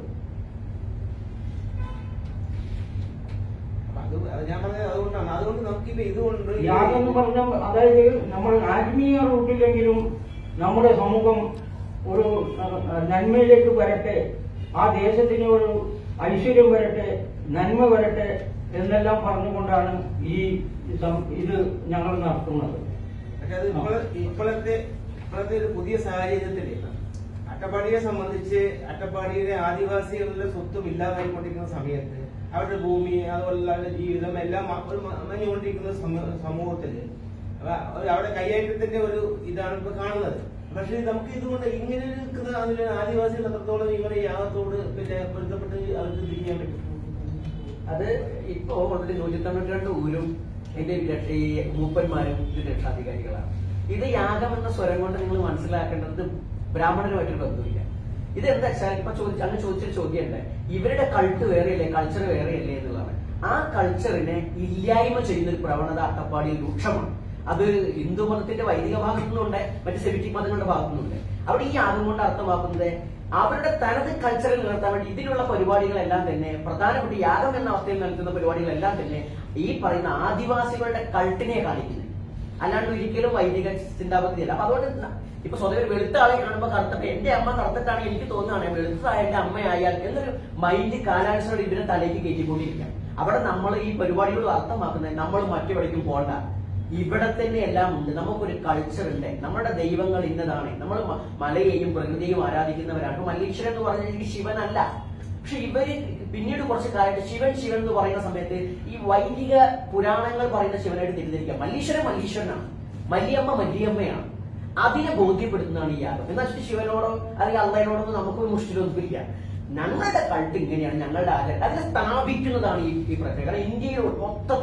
അത് അത് ഞാൻ പറഞ്ഞത് അതുകൊണ്ടാണ് അതുകൊണ്ട് നമുക്കിപ്പോ ഇതുകൊണ്ട് ഈ- യാഗം എന്ന് പറഞ്ഞ അതായത് നമ്മൾ ആത്മീയ റൂട്ടിലെങ്കിലും നമ്മുടെ സമൂഹം ഒരു അഹ്, നന്മയിലേക്ക് വരട്ടെ ആ ദേശത്തിന് ഒരു ഐശ്വര്യം വരട്ടെ നന്മ വരട്ടെ എന്നെല്ലാം പറഞ്ഞുകൊണ്ടാണ് ഈ സം- ഇത് ഞങ്ങൾ നടത്തുന്നത് പക്ഷെ അത് ഇപ്പോൾ ഇപ്പോഴത്തെ ഇപ്പോഴത്തെ ഒരു പുതിയ സാഹചര്യത്തില് അട്ടപ്പാടിയെ സംബന്ധിച്ച് അട്ടപ്പാടിയിലെ ആദിവാസികളുടെ സ്വത്തും ഇല്ലാതായിക്കൊണ്ടിരിക്കുന്ന സമയത്ത് അവരുടെ ഭൂമി അതുപോലുള്ള അവരുടെ ജീവിതം എല്ലാം മ- ഒരു മ- മഞ്ഞുകൊണ്ടിരിക്കുന്ന സമ- സമൂഹത്തില് അവ- ഒരു അവിടെ കയ്യേറ്റത്തിന്റെ ഒരു ഇതാണ് ഇപ്പൊ കാണുന്നത് പക്ഷെ നമുക്ക് ഇതുകൊണ്ട് ഇങ്ങനെ നിൽക്കുന്ന അതില് ആദിവാസികൾ എത്രത്തോളം ഇവരെ യാഗത്തോട് പിന്നെ ബന്ധപ്പെട്ട് അവർക്ക് തിരിക്കാൻ പറ്റും അത് ഇപ്പോ ഓൾറെഡി നൂറ്റി തൊണ്ണൂറ്റി രണ്ട് ഊരും ഇതിന്റെ രക്ഷ- ഈ മൂപ്പന്മാരും ഇതിന്റെ രക്ഷാധികാരികളാണ് ഇത് യാഗം എന്ന സ്വരം കൊണ്ട് നിങ്ങൾ മനസ്സിലാക്കേണ്ടത് ബ്രാഹ്മണരുമായിട്ടൊരു ബന്ധമില്ല ഇത് എന്താ വെച്ചാൽ ഇപ്പൊ ചോദിച്ച അങ്ങ് ചോദിച്ചൊരു ചോദ്യം ഉണ്ട് ഇവരുടെ കൾട്ട് വേറെയല്ലേ കൾച്ചർ വേറെയല്ലേ എന്നുള്ളതാണ് ആ കൾച്ചറിനെ ഇല്ലായ്മ ചെയ്യുന്ന ഒരു പ്രവണത അട്ടപ്പാടിയിൽ രൂക്ഷമാണ് അത് ഹിന്ദു മതത്തിന്റെ വൈദിക ഭാഗത്തു നിന്നുണ്ട് മറ്റ് സെമിറ്റിക് മതങ്ങളുടെ ഭാഗത്തു നിന്നുണ്ട് അവിടെ ഈ യാഗം കൊണ്ട് അർത്ഥമാക്കുന്നത് അവരുടെ തനത് കൾച്ചറിൽ നിലനിർത്താൻ വേണ്ടി ഇതിനുള്ള പരിപാടികളെല്ലാം തന്നെ പ്രധാനപ്പെട്ട യാഗം എന്ന അവസ്ഥയിൽ നിൽക്കുന്ന പരിപാടികളെല്ലാം തന്നെ ഈ പറയുന്ന ആദിവാസികളുടെ കൾട്ടിനെ കാണിക്കുന്നത് അല്ലാണ്ട് ഒരിക്കലും വൈദിക ചിന്താപതിയല്ല അപ്പൊ അതുകൊണ്ട് ന- ഇപ്പൊ സ്വതവേ വെളുത്ത ആളെ കാണുമ്പോൾ കറുത്തപ്പോ എന്റെ അമ്മ കറുത്തിട്ടാണ് എനിക്ക് തോന്നുകയാണ് വെളുത്തതായ എന്റെ അമ്മയായാൽ എന്നൊരു മൈൻഡ് കാലാനുസരണം ഇതിനെ തലേക്ക് കയറ്റിക്കൊണ്ടിരിക്കുകയാണ് അവിടെ നമ്മൾ ഈ പരിപാടികൾ അർത്ഥമാക്കുന്നത് നമ്മൾ മറ്റെവിടേക്കും പോകണ്ട ഇവിടെ തന്നെ എല്ലാം ഉണ്ട് നമുക്കൊരു കൾച്ചർ ഉണ്ട് നമ്മുടെ ദൈവങ്ങൾ ഇന്നതാണ് നമ്മൾ മ- മലയെയും പ്രകൃതിയെയും ആരാധിക്കുന്നവരാണ് ഇപ്പൊ മല്ലീശ്വരൻ എന്ന് പറഞ്ഞാൽ എനിക്ക് ശിവനല്ല പക്ഷെ ഇവര് പിന്നീട് കുറച്ച് കാലത്ത് ശിവൻ ശിവൻ എന്ന് പറയുന്ന സമയത്ത് ഈ വൈദിക പുരാണങ്ങൾ പറയുന്ന ശിവനായിട്ട് തെറ്റിദ്ധരിക്കാം മല്ലീശ്വരൻ മല്ലീശ്വരനാണ് മല്ലിയമ്മ മല്ലിയമ്മയാണ് അതിനെ ബോധ്യപ്പെടുത്തുന്നതാണ് ഈ യാഗം എന്നാ വെച്ചിട്ട് ശിവനോടോ അല്ലെങ്കിൽ അള്ളഹിനോടൊന്നും നമുക്ക് മുഷ്ടിലൊന്നുമില്ല ഞങ്ങളുടെ കൾട്ട് ഇങ്ങനെയാണ് ഞങ്ങളുടെ ആചാരം അതിനെ സ്ഥാപിക്കുന്നതാണ് ഈ ഈ പ്രക്രിയ കാരണം ഇന്ത്യയിൽ മൊത്തത്തിൽ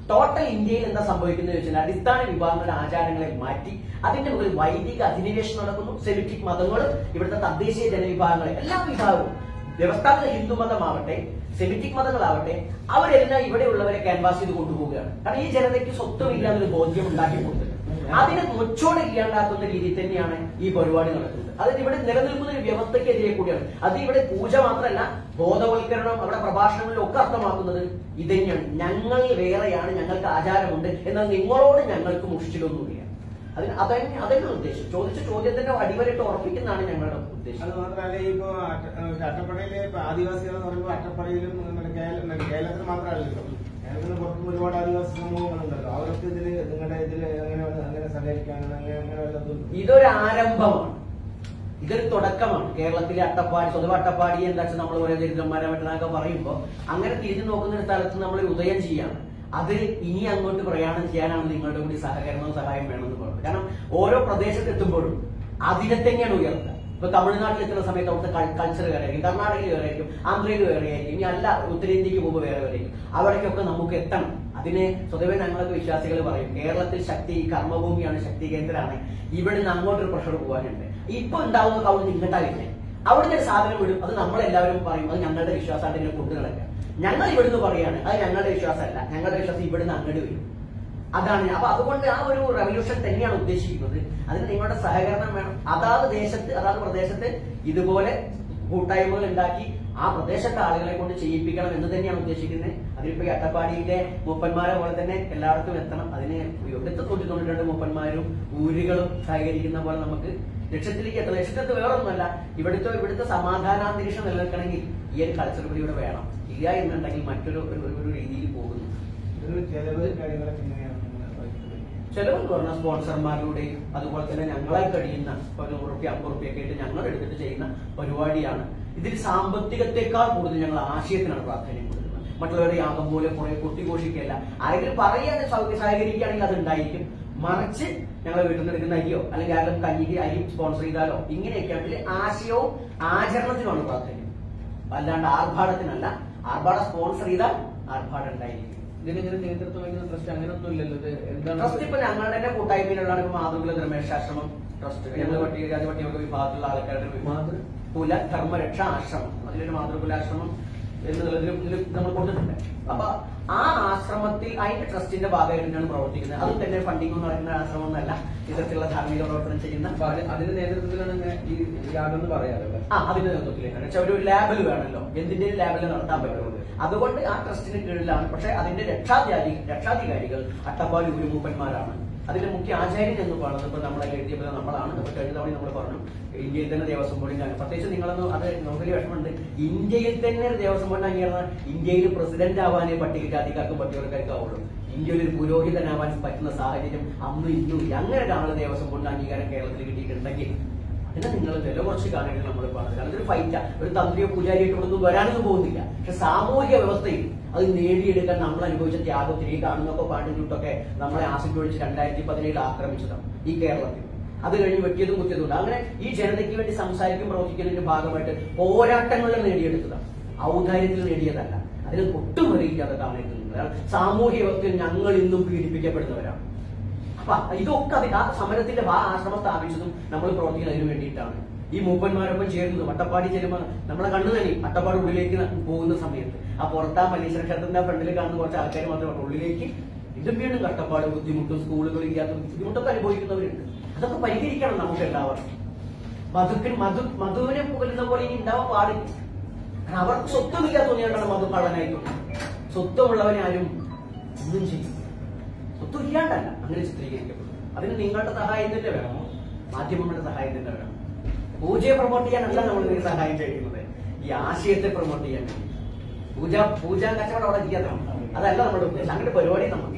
ടോട്ടൽ ഇന്ത്യയിൽ എന്താ സംഭവിക്കുന്നത് വെച്ചാൽ അടിസ്ഥാന വിഭാഗങ്ങളുടെ ആചാരങ്ങളെ മാറ്റി അതിന്റെ മുകളിൽ വൈദിക അധിനിവേശം നടക്കുന്നു സെമിറ്റിക് മതങ്ങളും ഇവിടുത്തെ തദ്ദേശീയ ജനവിഭാഗങ്ങളെ എല്ലാ വിഭാഗവും വ്യവസ്ഥാപിത ഹിന്ദു മതമാവട്ടെ സെമിറ്റിക് മതങ്ങളാവട്ടെ അവരെല്ലാം ഇവിടെയുള്ളവരെ ക്യാൻവാസ് ചെയ്ത് കൊണ്ടുപോവുകയാണ് കാരണം ഈ ജനതയ്ക്ക് സ്വത്വമില്ല എന്നൊരു ബോധ്യം ഉണ്ടാക്കി കൊടുത്തിട്ടുണ്ട് അതിനെ മുച്ചോടെ ഇല്ലാണ്ടാക്കുന്ന രീതിയിൽ തന്നെയാണ് ഈ പരിപാടി നടക്കുന്നത് അത് ഇവിടെ നിലനിൽക്കുന്ന ഒരു വ്യവസ്ഥയ്ക്കെതിരെ കൂടിയാണ് അത് ഇവിടെ പൂജ മാത്രമല്ല ബോധവൽക്കരണം അവിടെ പ്രഭാഷണങ്ങളിലും ഒക്കെ അർത്ഥമാക്കുന്നത് ഇത് തന്നെയാണ് ഞങ്ങൾ വേറെയാണ് ഞങ്ങൾക്ക് ആചാരമുണ്ട് എന്നാൽ നിങ്ങളോട് ഞങ്ങൾക്ക് മുഷിച്ചിലൊന്നുമില്ല അതിന് അതന്നെ അതന്നെ ഉദ്ദേശം ചോദിച്ച ചോദ്യത്തിന്റെ അടിവരയിട്ട് ഉറപ്പിക്കുന്നതാണ് ഞങ്ങളുടെ ഉദ്ദേശം അത് മാത്രമല്ല ഇപ്പൊ അട്ട- ഏഹ് അട്ടപ്പാടിയിലെ ഇപ്പൊ ആദിവാസികൾ എന്ന് പറയുമ്പോൾ അട്ടപ്പാടിയിലും മറ്റേ കേരള- മറ്റേ കേരളത്തിൽ മാത്രമല്ലല്ലോ കേരളത്തിന് പുറത്തും ഒരുപാട് ആദിവാസി സമൂഹങ്ങളുണ്ടല്ലോ അവരൊക്കെ ഇതില് നിങ്ങളുടെ ഇതില് അങ്ങനെ വന്ന് അങ്ങനെ സഹകരിക്കാനും അങ്ങനെ അങ്ങനെ വല്ലതും ഇതൊരു ആരംഭമാണ് ഇതൊരു തുടക്കമാണ് കേരളത്തിലെ അട്ടപ്പാടി സ്വന്തം അട്ടപ്പാടി എന്താ വെച്ചാൽ നമ്മൾ ഓരോ ദരിദ്രന്മാരെ മറ്റൊക്കെ പറയുമ്പോൾ അങ്ങനെ തിരിഞ്ഞു നോക്കുന്ന ഒരു സ്ഥലത്ത് നമ്മൾ ഒരു ഉദയം ചെയ്യാണ് അത് ഇനി അങ്ങോട്ട് പ്രയാണം ചെയ്യാനാണ് നിങ്ങളുടെ കൂടി സഹകരണവും സഹായം വേണമെന്ന് പറയുന്നത് കാരണം ഓരോ പ്രദേശത്ത് എത്തുമ്പോഴും അതിനെ തന്നെയാണ് ഉയർത്തുക ഇപ്പൊ തമിഴ്നാട്ടിൽ എത്തുന്ന സമയത്ത് അവിടുത്തെ കൾച്ചർ വേറെ ആയിരിക്കും കർണാടകയിൽ വേറെ ആയിരിക്കും ആന്ധ്രയിൽ വേറെ ആയിരിക്കും ഇനി അല്ല ഉത്തരേന്ത്യക്ക് പോകുമ്പോൾ വേറെ വേറെ ആയിരിക്കും അവിടേക്കൊക്കെ നമുക്ക് എത്തണം അതിന് സ്വതവേ ഞങ്ങളൊക്കെ വിശ്വാസികൾ പറയും കേരളത്തിൽ ശക്തി കർമ്മഭൂമിയാണ് ശക്തി കേന്ദ്രമാണ് ഇവിടുന്ന് അങ്ങോട്ടൊരു പ്രഷർ പോകാനുണ്ട് ഇപ്പൊ ഉണ്ടാവുന്ന കൗണ്ട് ഇങ്ങോട്ടാകില്ലേ അവിടുന്ന് ഒരു സാധനം വിടും അത് നമ്മളെല്ലാവരും പറയും അത് ഞങ്ങളുടെ വിശ്വാസമായിട്ട് ഇങ്ങനെ കൊണ്ടു നടക്കുക ഞങ്ങൾ ഇവിടുന്ന് പറയാണ് അത് ഞങ്ങളുടെ വിശ്വാസമല്ല ഞങ്ങളുടെ വിശ്വാസം ഇവിടുന്ന് അങ്ങോട്ട് വരും അതാണ് അപ്പൊ അതുകൊണ്ട് ആ ഒരു റെവല്യൂഷൻ തന്നെയാണ് ഉദ്ദേശിക്കുന്നത് അതിന് നിങ്ങളുടെ സഹകരണം വേണം അതാത് ദേശത്ത് അതാത് പ്രദേശത്ത് ഇതുപോലെ കൂട്ടായ്മകൾ ഉണ്ടാക്കി ആ പ്രദേശത്തെ ആളുകളെ കൊണ്ട് ചെയ്യിപ്പിക്കണം എന്ന് തന്നെയാണ് ഉദ്ദേശിക്കുന്നത് അതിലിപ്പോ ഈ അട്ടപ്പാടിയിലെ മൂപ്പന്മാരെ പോലെ തന്നെ എല്ലായിടത്തും എത്തണം അതിന് ഇവിടുത്തെ നൂറ്റി തൊണ്ണൂറ്റി രണ്ട് മൂപ്പന്മാരും ഊരുകളും സഹകരിക്കുന്ന പോലെ നമുക്ക് ലക്ഷ്യത്തിലേക്ക് എത്തണം ലക്ഷ്യത്തിൽ വേറൊന്നുമല്ല ഇവിടുത്തെ ഇവിടുത്തെ സമാധാനാന്തരീക്ഷം നിലനിൽക്കണമെങ്കിൽ ഈ ഒരു കൾച്ചർ കൂടി ഇവിടെ വേണം ഇല്ല എന്നുണ്ടെങ്കിൽ മറ്റൊരു ഒരു- ഒരു രീതിയിൽ പോകുന്നു ഒരു ചെലവ് കാര്യങ്ങളൊക്കെ എങ്ങനെയാണ് നിങ്ങൾ വഹിക്കുന്നത്? ചെലവെന്ന് പറഞ്ഞാൽ സ്പോൺസർമാരിലൂടെയും അതുപോലെ തന്നെ ഞങ്ങളായി കഴിയുന്ന ഒരു നൂറ് റുപ്യ അമ്പത് റുപ്യൊക്കെ ആയിട്ട് ഞങ്ങൾ എടുത്തിട്ട് ചെയ്യുന്ന പരിപാടിയാണ് ഇതിൽ സാമ്പത്തികത്തെക്കാൾ കൂടുതൽ ഞങ്ങൾ ആശയത്തിനാണ് പ്രാധാന്യം കൊടുക്കുന്നത് മറ്റുള്ളവരുടെ യാഗം പോലെ കുറെ കൊട്ടിഘോഷിക്കുകയല്ല ആരെങ്കിലും പറയാൻ സൗകര്യം സഹകരിക്കുകയാണെങ്കിൽ അത് ഉണ്ടായിരിക്കും മറിച്ച് ഞങ്ങൾ വീട്ടിൽ നിന്ന് എടുക്കുന്ന അരിയോ അല്ലെങ്കിൽ ആരെങ്കിലും കഞ്ഞിക്ക് അരി സ്പോൺസർ ചെയ്താലോ ഇങ്ങനെയൊക്കെ ആണെങ്കിൽ ആശയവും ആചരണത്തിനുമാണ് പ്രാധാന്യം അല്ലാണ്ട് ആർഭാടത്തിനല്ല ആർഭാടം സ്പോൺസർ ചെയ്താൽ ആർഭാടം ഉണ്ടായിരിക്കും ഇതിനിങ്ങനെ നേതൃത്വം വഹിക്കുന്ന ട്രസ്റ്റ് അങ്ങനെയൊന്നും ഇല്ലല്ലോ ഇത് എന്താണ് ട്രസ്റ്റ് ഇപ്പൊ ഞങ്ങളുടെ തന്നെ കൂട്ടായ്മയിലുള്ളതാണ് ഇപ്പൊ മാതൃകുല ധർമ്മേശാശ്രമം ട്രസ്റ്റ് ഞങ്ങൾ പട്ടികജാതി പട്ടിക വിഭാഗത്തിലുള്ള ആൾക്കാരുടെ ഒരു മാതൃ കുല ധർമ്മരക്ഷ ആശ്രമം അതിലൊരു മാതൃകുലാശ്രമം എന്നുള്ളതിൽ ഇതിൽ നമ്മൾ കൊടുത്തിട്ടുണ്ട് അപ്പൊ ആ ആശ്രമത്തിൽ അതിന്റെ ട്രസ്റ്റിന്റെ ഭാഗമായിട്ട് തന്നെയാണ് പ്രവർത്തിക്കുന്നത് അതും തന്നെ ഫണ്ടിങ് നടക്കുന്ന ആശ്രമം എന്നല്ല ഇത്തരത്തിലുള്ള ധാർമ്മിക പ്രവർത്തനം ചെയ്യുന്ന അപ്പൊ അതിന് അതിന്റെ നേതൃത്വത്തിലാണ് ഇങ്ങനെ ഈ യാഗം എന്ന് പറയാറല്ലേ ആ അതിന്റെ നേതൃത്വത്തിലേക്കാണ് വെച്ചാൽ ഒരു ലാബിൽ വേണമല്ലോ എന്തിന്റെ ലാബിൽ നടത്താൻ പറ്റുള്ളൂ അതുകൊണ്ട് ആ ട്രസ്റ്റിന് കീഴിലാണ് പക്ഷെ അതിന്റെ രക്ഷാധികാരി രക്ഷാധികാരികൾ അട്ടപ്പാടി ഗുരുമൂപ്പന്മാരാണ് അതിന്റെ മുഖ്യ ആചാര്യൻ എന്ന് പറയുന്നത് ഇപ്പൊ നമ്മളെ എഴുതിയപ്പോൾ നമ്മളാണ് ഇപ്പൊ കഴിഞ്ഞ തവണ നമ്മൾ പറഞ്ഞു ഇന്ത്യയിൽ തന്നെ ദേവസ്വം ബോർഡിന്റെ അംഗം. പ്രത്യേകിച്ച് നിങ്ങളൊന്നും അത് നമുക്കൊരു വിഷമമുണ്ട് ഇന്ത്യയിൽ തന്നെ ഒരു ദേവസ്വം ബോർഡിന് അംഗീകാരം ഇന്ത്യയിൽ പ്രസിഡന്റ് ആവാനേ പട്ടികജാതിക്കാർക്കും പട്ടികവർക്കാർക്കും ആവുള്ളൂ ഇന്ത്യയിൽ ഒരു പുരോഹിതനാവാൻ പറ്റുന്ന സാഹചര്യം അന്നും ഇന്നും ഇല്ല. അങ്ങനെ ഒരാളെ ദേവസ്വം ബോർഡിന്റെ അംഗീകാരം കേരളത്തിൽ കിട്ടിയിട്ടുണ്ടെങ്കിൽ അതിനെ നിങ്ങൾ വില കുറച്ച് കാണേണ്ടത് നമ്മൾ പറഞ്ഞത് കാരണം ഇതൊരു ഫൈറ്റാ ഒരു തന്ത്രിയോ പൂജാരിയോ ഒന്നും വരാനൊന്നും പോകുന്നില്ല പക്ഷെ സാമൂഹിക വ്യവസ്ഥയിൽ അത് നേടിയെടുക്കാൻ നമ്മൾ അനുഭവിച്ച ത്യാഗത്തിന് ഈ കാണുന്നൊക്കെ പാട്ടും ചുട്ടൊക്കെ നമ്മളെ ആസിഡ് ഒഴിച്ച് രണ്ടായിരത്തി പതിനേഴിൽ ആക്രമിച്ചതാണ് ഈ കേരളത്തിൽ അത് കഴിഞ്ഞ് വെട്ടിയതും കുത്തിയതും ഉണ്ട് അങ്ങനെ ഈ ജനതയ്ക്ക് വേണ്ടി സംസാരിക്കും പ്രവർത്തിക്കുന്നതിന്റെ ഭാഗമായിട്ട് പോരാട്ടങ്ങളിൽ നേടിയെടുത്തതാണ് ഔദാര്യത്തിൽ നേടിയതല്ല അതിന് ഒട്ടും അറിയിക്കാതെ കാണേണ്ടതുണ്ട് സാമൂഹ്യ വ്യവസ്ഥയിൽ ഞങ്ങൾ ഇന്നും പീഡിപ്പിക്കപ്പെടുന്നവരാണ് അപ്പൊ ഇതൊക്കെ അത് ആ സമരത്തിന്റെ ആ ആശ്രമം സ്ഥാപിച്ചതും നമ്മൾ പ്രവർത്തിക്കുന്നതിന് വേണ്ടിയിട്ടാണ് ഈ മൂപ്പന്മാരൊപ്പം ചേരുന്നത് വട്ടപ്പാടി ചെല്ലുമ്പോൾ നമ്മളെ കണ്ണു തന്നെ അട്ടപ്പാട് ഉള്ളിലേക്ക് ന- പോകുന്ന സമയത്ത് ആ പുറത്താ മല്ലീശ്വര ക്ഷേത്രത്തിന്റെ ഫ്രണ്ടിൽ കാണുന്ന കുറച്ച് ആൾക്കാർ മാത്രമേ ഉള്ളിലേക്ക് ഇതും വീണ്ടും കഷ്ടപ്പാട് ബുദ്ധിമുട്ടും സ്കൂളുകൾ ഇല്ലാത്ത ബുദ്ധിമുട്ടൊക്കെ അനുഭവിക്കുന്നവരുണ്ട് അതൊക്കെ പരിഹരിക്കണം നമുക്ക് എല്ലാവർക്കും മധുക്കിന് മധു മധുവിനെ പുകലുന്ന പോലെ ഇനി ഉണ്ടാവാൻ പാടില്ല കാരണം അവർക്ക് സ്വത്വമില്ല തോന്നിയാലാണ് മധു കള്ളനായിട്ടുണ്ട് സ്വത്വമുള്ളവനെ ആരും ഒന്നും ചെയ്യും സ്വത്വം ഇല്ലാണ്ടല്ല അങ്ങനെ ചിത്രീകരിക്കപ്പെടും അതിന് നിങ്ങളുടെ സഹായം തന്നെ വേണം മാധ്യമങ്ങളുടെ സഹായം തന്നെ വേണം പൂജയെ പ്രൊമോട്ട് ചെയ്യാനല്ല നമ്മൾ ഇതിന് സഹായം ചെയ്യുന്നത് ഈ ആശയത്തെ പ്രൊമോട്ട് ചെയ്യാൻ വേണ്ടി പൂജ പൂജ കച്ചവടം അവിടെ ചെയ്യാതെ അതല്ല നമ്മുടെ ഉദ്ദേശം അങ്ങനെ പരിപാടി നമുക്ക്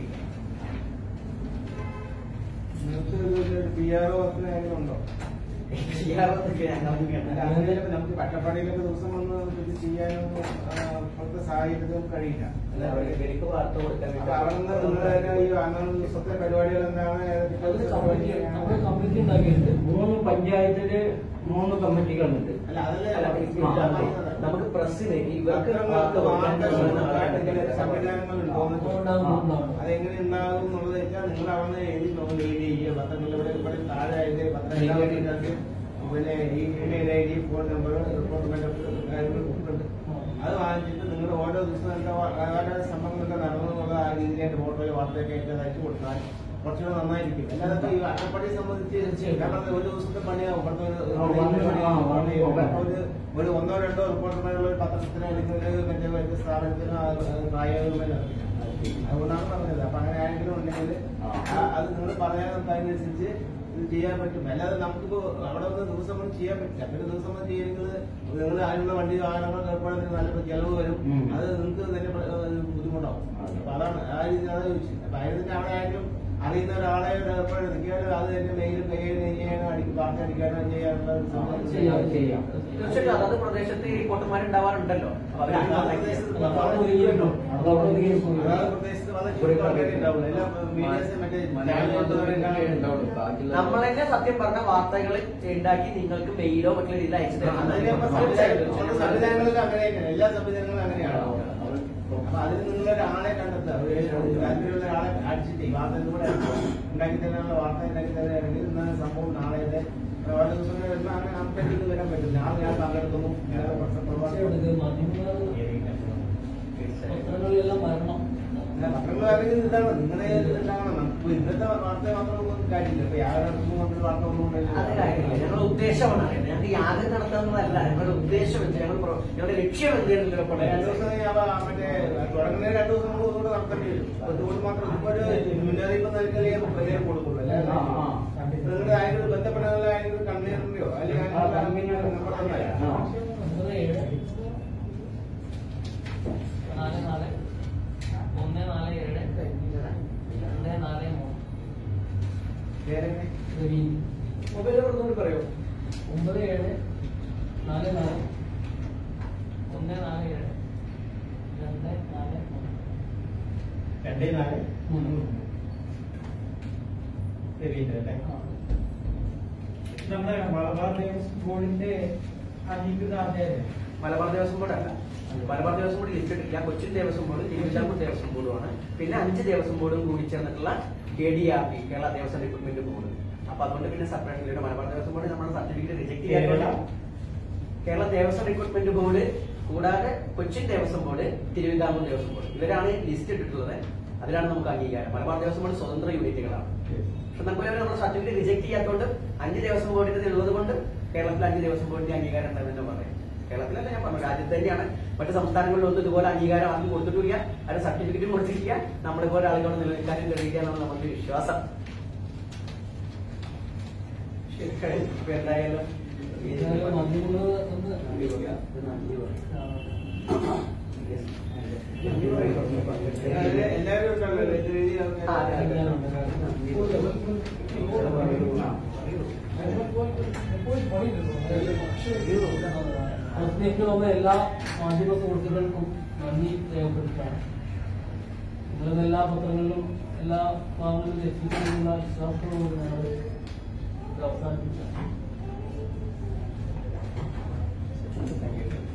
നിങ്ങൾക്ക് പി ആർ ഒ ഉണ്ടോ ചെയ്യാറൊക്കെ ഞങ്ങൾ അല്ല, അങ്ങനെ നമുക്ക് പട്ടപ്പാടിയിലൊക്കെ ദിവസം വന്ന് ഇത് ചെയ്യാനും ആ, ഇപ്പോഴത്തെ സാഹചര്യത്തിൽ കഴിയില്ല അല്ല അവർക്ക് ശരിക്കും വാർത്ത കൊടുക്കാൻ അപ്പൊ അവിടെ നിന്ന് നിങ്ങളുടെ ഈ അന്നൊരു ദിവസത്തെ പരിപാടികൾ എന്താണ് ഏതൊക്കെ അത് കമ്മിറ്റി നമ്മുടെ കമ്മിറ്റി ഉണ്ടാക്കിയിട്ടുണ്ട് മൂന്ന് പഞ്ചായത്തില് മൂന്ന് കമ്മിറ്റികളുണ്ട് അല്ല അതല്ലേ അല്ല, ഞാൻ ആ, പറഞ്ഞത്. നമുക്ക് പ്രസ്സിന് ഇവർക്ക് പത്രങ്ങൾക്ക് വാർത്ത വാർത്ത കൊടുക്കാൻ കൊടുക്കാൻ ഇങ്ങനെ കഴിയുന്ന സംവിധാനങ്ങൾ ഉണ്ടോ ആ. അതെങ്ങനെ ഉണ്ടാകും എന്നുള്ളത് വെച്ചാൽ നിങ്ങൾ അവിടെ എഴുതി നോക്കി ലീഡ് ചെയ്യുക പത്രങ്ങളിൽ ഇവിടെ ഇവിടെ താഴെ എഴുതി പത്രം എല്ലാ പത്രക്കാർക്ക് പിന്നെ ഈ email I D phone number റിപ്പോർട്ട്മെന്റ് കാര്യങ്ങൾ ഉണ്ട് അത് വാങ്ങിച്ചിട്ട് നിങ്ങൾ ഓരോ ദിവസം എന്താ ഓരോ സംഭവങ്ങളൊക്കെ നടന്നു എന്നുള്ള ആ രീതിയിലായിട്ട് ഫോട്ടോയിൽ വാർത്തയൊക്കെ ആയിട്ട് അയച്ചു കൊടുത്താൽ കുറച്ചുകൂടെ നന്നായിരിക്കും അല്ലാതെ ഈ അട്ടപ്പടി സംബന്ധിച്ച് കാരണം ഒരു ദിവസത്തെ പണിയാവും ഇവിടുത്തെ ഒരു ആ, വന്ന് ആ, വന്ന് പോകാം. ഒരു ഒരു ഒന്നോ രണ്ടോ റിപ്പോർട്ടർമാരുള്ള ഒരു പത്രത്തിനോ അല്ലെങ്കിൽ ഒരു മറ്റേ വലിയ സ്ഥാപനത്തിനോ അത് പ്രായോഗികമല്ല അതുകൊണ്ടാണ് പറഞ്ഞത് അപ്പൊ അങ്ങനെ ആരെങ്കിലും ഉണ്ടെങ്കിൽ ആ. ആ- അത് നിങ്ങൾ പറയാൻ അതിനനുസരിച്ച് ഇത് ചെയ്യാൻ പറ്റും അല്ലാതെ നമുക്കിപ്പോ അവിടെ വന്ന് ദിവസം കൊണ്ട് ചെയ്യാൻ പറ്റില്ല പിന്നെ ദിവസം കൊണ്ട് ചെയ്യുന്നത് നിങ്ങൾ അതിനുള്ള വണ്ടി വാഹനങ്ങൾ ഏർപ്പെടുന്നതിന് നല്ല ചെലവ് വരും ഉം. അത് നിങ്ങൾക്ക് തന്നെ പ്ര- ഏഹ് ബുദ്ധിമുട്ടാവും അതെ. അപ്പൊ അതാണ് ആ രീതി അതാണ് ചോദിച്ചത് അപ്പൊ അതിന് അവിടെ ആരെങ്കിലും അറിയുന്ന ഒരാളെ ഏർപ്പെടുന്നത് നിൽക്കാനും അത് തന്നെ മെയിലും കൈകാര്യം ചെയ്യാനോ അടിക്കും വാർത്ത അടിക്കാനോ ചെയ്യാനുള്ള ഒരു സംഭവം ചെയ്യാം, ചെയ്യാം. തീർച്ചയായിട്ടും അതത് പ്രദേശത്ത് ഈ റിപ്പോർട്ടർമാരുണ്ടാവാറുണ്ടാവല്ലോ അപ്പൊ അവര് അതാത് നന്നായി- പ്രദേശത്ത് അത് അവിടെ ഒതുങ്ങിയിട്ടുണ്ടോ? അത് അവിടെ ഒതുങ്ങിയിട്ടുണ്ടോ? അതാത് പ്രദേശത്ത് വളരെ ചുരുക്കം ആൾക്കാരെ ഉണ്ടാവുള്ളൂ. എല്ലാ മീഡിയസും മറ്റേ നമ്മൾ തന്നെ സത്യം പറഞ്ഞ വാർത്തകൾ ഉണ്ടാക്കി നിങ്ങൾക്ക് മെയിലോ മറ്റുള്ള രീതിയിൽ അയച്ചു അതിലെ ഇപ്പൊ സംവിധാനം- ചില സംവിധാനങ്ങളിലും അങ്ങനെ തന്നെയാണ്. എല്ലാ സംവിധാനങ്ങളും അങ്ങനെയാണ് അപ്പൊ അതിന് നിങ്ങൾ ഒരാളെ കണ്ടെത്തുക ഒരു താല്പര്യമുള്ള ഒരാളെ അടിച്ചിട്ട് ഈ വാർത്ത ഇതുകൂടെ ഉണ്ടാക്കി തരാനുള്ള വാർത്ത ഉണ്ടാക്കി തരാണെങ്കിൽ ഇന്ന സംഭവം നാളെ ഇത് ഓരോ ദിവസം വരുന്ന അങ്ങനെ നമുക്ക് വരാൻ പറ്റും നാളെ ഞാൻ പങ്കെടുക്കുന്നു ഞാൻ പത്രങ്ങളിലെല്ലാം വരണം പത്രങ്ങൾ അറിയുന്നത് ഇതാണ് നിങ്ങളെ ഉണ്ടാവണം നമുക്ക് ഇന്നത്തെ വാർത്ത മാത്രം ഒന്നും കാര്യമില്ല ഇപ്പൊ യാതൊരു കൊണ്ട് വാർത്ത ഒന്നും അത് കാര്യമില്ല ഞങ്ങളുടെ ഉദ്ദേശമാണ് അറിയുന്നത് ഞങ്ങൾക്ക് യാതൊരു നടത്തുന്നതല്ല ഞങ്ങളുടെ ഉദ്ദേശം എന്ത് ഞങ്ങൾ പ്രോ- ഞങ്ങളുടെ ലക്ഷ്യം എന്തെങ്കിലും രണ്ടു ദിവസം കഴിഞ്ഞ് അവ മറ്റേ തുടങ്ങുന്ന രണ്ടു ദിവസം നമ്മൾ ഒന്നുകൂടെ നടത്തേണ്ടി വരും അതുകൊണ്ട് മാത്രം ഇപ്പോഴ് മുന്നറിയിപ്പ് നൽകിയാലേ പ്രചാരം കൊടുക്കുള്ളൂ അല്ലാതെ ആ, ആ. നിങ്ങളുടെ ആരെങ്കിലും ബന്ധപ്പെടുന്ന ആരെങ്കിലും കണ്ണീറിന്റെയോ അല്ലെങ്കിൽ ആ, കമ്പനിയുടെ നമ്പർ തന്നല്ല ആ. ഒമ്പത് ഏഴ് നാല് നാല് ഒന്ന് നാല് ഏഴ് രണ്ട് നാല് മൂന്ന് പേരെങ്ങനെ രവീന്ദ്രൻ മൊബൈൽ നമ്പർ ഒന്നുകൂടി പറയോ ഒമ്പത് ഏഴ് നാല് നാല് ഒന്ന് നാല് ഏഴ് രണ്ട് നാല് മൂന്ന് രണ്ടേ നാല് മൂന്ന് രവീന്ദ്രൻ അല്ലേ ആ. നമ്മുടെ മലബാർ ദേവസ്വം ബോർഡിന്റെ അംഗീകൃത ആചാര്യ മലബാർ ദേവസ്വം ബോർഡ് അല്ല മലബാർ ദേവസ്വം ബോർഡ് ലിസ്റ്റ് ഇട്ടില്ല കൊച്ചിൻ ദേവസ്വം ബോർഡ് തിരുവിതാംകൂർ ദേവസ്വം ബോർഡുമാണ് പിന്നെ അഞ്ച് ദേവസ്വം ബോർഡും കൂടി ചേർന്നിട്ടുള്ള K D R P Kerala Devaswom recruitment board അപ്പൊ അതുകൊണ്ട് പിന്നെ സെപ്പറേറ്റ് ഇല്ല മലബാർ ദേവസ്വം ബോർഡ് നമ്മുടെ സർട്ടിഫിക്കറ്റ് റിജക്ട് ചെയ്യാനുള്ള കേരള ദേവസ്വം റിക്രൂട്ട്മെന്റ് ബോർഡ് കൂടാതെ കൊച്ചിൻ ദേവസ്വം ബോർഡ് തിരുവിതാംകൂർ ദേവസ്വം ബോർഡ് ഇവരാണ് ലിസ്റ്റ് ഇട്ടിട്ടുള്ളത് അതിലാണ് നമുക്ക് അംഗീകാരം മലബാർ ദേവസ്വം ബോർഡ് സ്വതന്ത്ര യൂണിറ്റുകളാണ് പക്ഷെ നമുക്ക് നമ്മുടെ സർട്ടിഫിക്കറ്റ് റിജക്ട് ചെയ്യാത്തതുകൊണ്ട് അഞ്ച് ദേവസ്വം ബോർഡിന്റെ ഉള്ളത് കൊണ്ട് കേരളത്തിൽ അഞ്ച് ദേവസ്വം ബോർഡിന്റെ അംഗീകാരം ഉണ്ടാകുമെന്ന് പറയാം കേരളത്തിലല്ല ഞാൻ പറഞ്ഞു രാജ്യത്ത് തന്നെയാണ് മറ്റ് സംസ്ഥാനങ്ങളിലൊന്നും ഇതുപോലെ അംഗീകാരം ആർക്കും കൊടുത്തിട്ടില്ല അതിന് സർട്ടിഫിക്കറ്റും കൊടുത്തിട്ടില്ല നമ്മളിപോലെ ആളുകളോട് നിലനിൽക്കാനും കഴിയിക്കാനാണ് നമുക്ക് വിശ്വാസം ശരി, ഇപ്പൊ എന്തായാലും ഏതായാലും മാധ്യമങ്ങൾ ഒന്ന് എല്ലാവരും- എല്ലാവരും ഉണ്ടല്ലോ ഇത് എഴുതി ആ, അതെ, അതെ. പ്രസിദ്ധീകരിച്ചു വന്ന എല്ലാ മാധ്യമ സുഹൃത്തുക്കൾക്കും നന്ദി രേഖപ്പെടുത്തുകയാണ് നിങ്ങളുടെ എല്ലാ പത്രങ്ങളിലും എല്ലാ ഭാഗങ്ങളിലും എത്തിക്കാനുള്ള വിശ്വാസത്തോടുകൂടി ഞങ്ങൾ ഇത് അവസാനിപ്പിക്കാം Thank you.